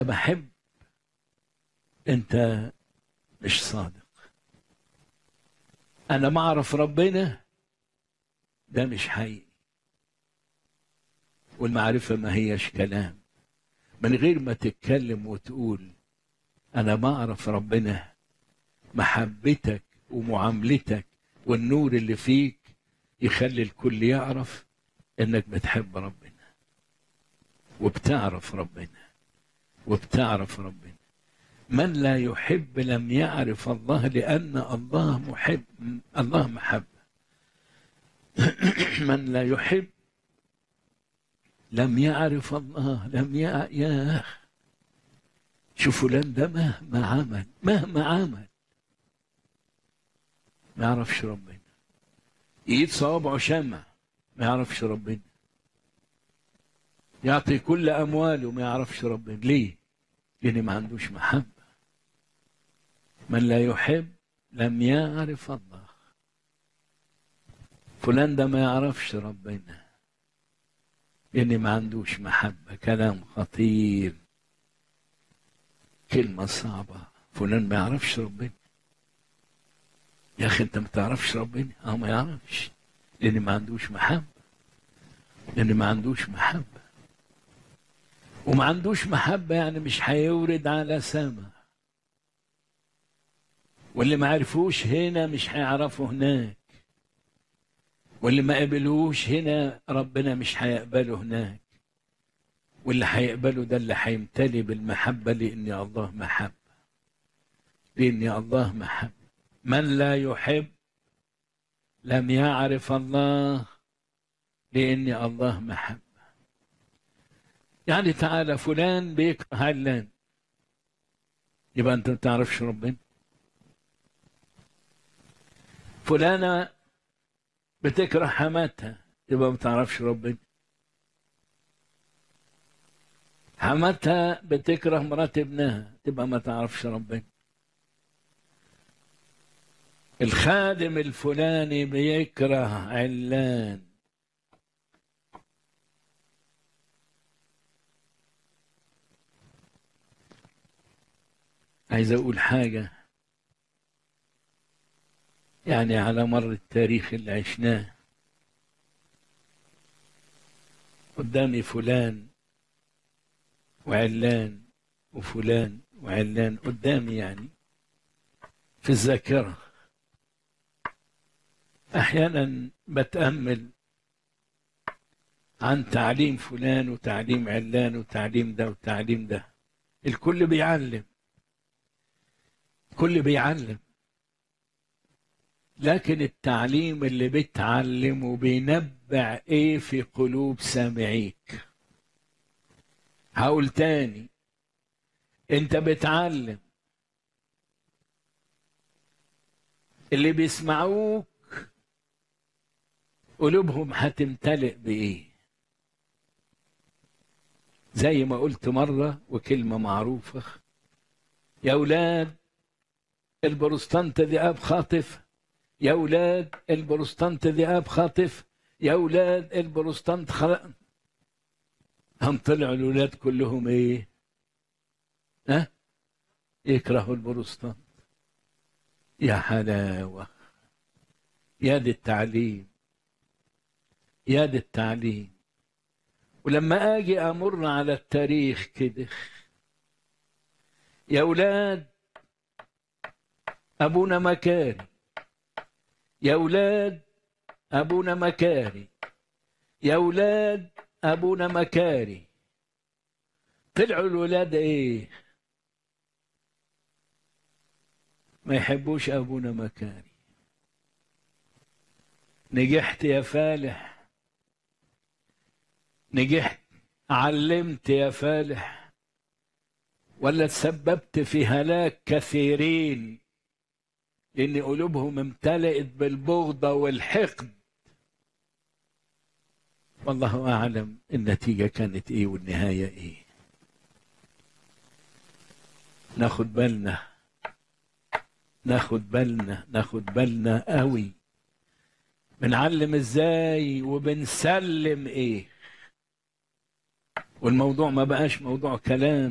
بحب انت مش صادق انا ما اعرف ربنا ده مش حقيقي والمعرفة ما هيش كلام من غير ما تتكلم وتقول انا ما اعرف ربنا محبتك ومعاملتك والنور اللي فيك يخلي الكل يعرف انك بتحب ربنا وبتعرف ربنا وبتعرف ربنا من لا يحب لم يعرف الله لأن الله محب الله محبة من لا يحب لم يعرف الله لم يع... يا شوف فلان ده مهما عمل مهما عمل ما يعرفش ربنا ايد صوابعه شمع ما يعرفش ربنا يعطي كل امواله ما يعرفش ربنا ليه لان ما عندوش محبه من لا يحب لم يعرف الله فلان ده ما يعرفش ربنا لان ما عندوش محبه كلام خطير كلمه صعبه فلان ما يعرفش ربنا يا اخي انت ما تعرفش ربنا اه ما يعرفش لان ما عندوش محبه لان ما عندوش محبه وما عندوش محبه يعني مش هيورد على سما واللي ما عرفوش هنا مش هيعرفه هناك واللي ما قبلوش هنا ربنا مش هيقبله هناك واللي هيقبله ده اللي هيمتلي بالمحبه لان الله محبه لان الله محبه من لا يحب لم يعرف الله لأن الله محبة يعني تعالى فلان بيكره علان يبقى أنت ما تعرفش ربنا فلانة بتكره حماتها يبقى ما تعرفش ربنا حماتها بتكره مرات ابنها تبقى ما تعرفش ربنا الخادم الفلاني بيكره علان عايز اقول حاجه يعني على مر التاريخ اللي عشناه قدامي فلان وعلان وفلان وعلان قدامي يعني في الذاكره احيانا بتامل عن تعليم فلان وتعليم علان وتعليم ده وتعليم ده الكل بيعلم الكل بيعلم لكن التعليم اللي بتعلمه بينبع ايه في قلوب سامعيك هقول تاني انت بتعلم اللي بيسمعوك قلوبهم هتمتلئ بايه زي ما قلت مره وكلمه معروفه يا اولاد البروستانت ذئاب خاطف يا اولاد البروستانت ذئاب خاطف يا اولاد البروستانت خلق هم طلعوا الاولاد كلهم ايه ها أه؟ يكرهوا البروستانت يا حلاوه يا دي التعليم يا دي التعليم ولما اجي امر على التاريخ كده يا اولاد ابونا مكاري يا اولاد ابونا مكاري يا اولاد ابونا مكاري طلعوا الولاد ايه ما يحبوش ابونا مكاري نجحت يا فالح نجحت علمت يا فالح ولا تسببت في هلاك كثيرين لان قلوبهم امتلئت بالبغضه والحقد والله اعلم النتيجه كانت ايه والنهايه ايه ناخد بالنا ناخد بالنا ناخد بالنا قوي بنعلم ازاي وبنسلم ايه والموضوع ما بقاش موضوع كلام